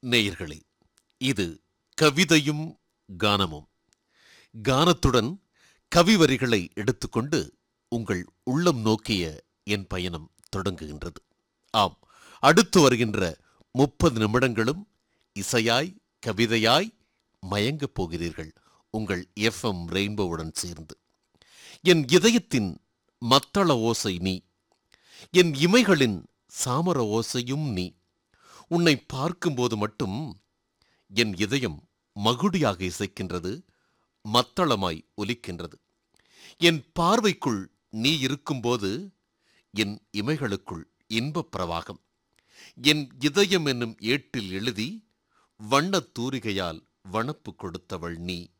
நேயர்களே இது கவிதையும் கானமும் கானத்துடன் கவிவரிகளை எடுத்துக்கொண்டு உங்கள் உள்ளம் நோக்கிய என் பயணம் தொடங்குகின்றது ஆம் அடுத்து வருகின்ற முப்பது நிமிடங்களும் இசையாய் கவிதையாய் மயங்கப் போகிறீர்கள் உங்கள் எஃப்எம் ரெயின்போவுடன் சேர்ந்து என் இதயத்தின் மத்தள ஓசை நீ என் இமைகளின் சாமர ஓசையும் நீ உன்னை பார்க்கும்போது மட்டும் என் இதயம் மகுடியாக இசைக்கின்றது மத்தளமாய் ஒலிக்கின்றது என் பார்வைக்குள் நீ இருக்கும்போது என் இமைகளுக்குள் இன்பப் பிரவாகம் என் இதயம் என்னும் ஏட்டில் எழுதி வண்ணத் தூரிகையால் வனப்பு கொடுத்தவள் நீ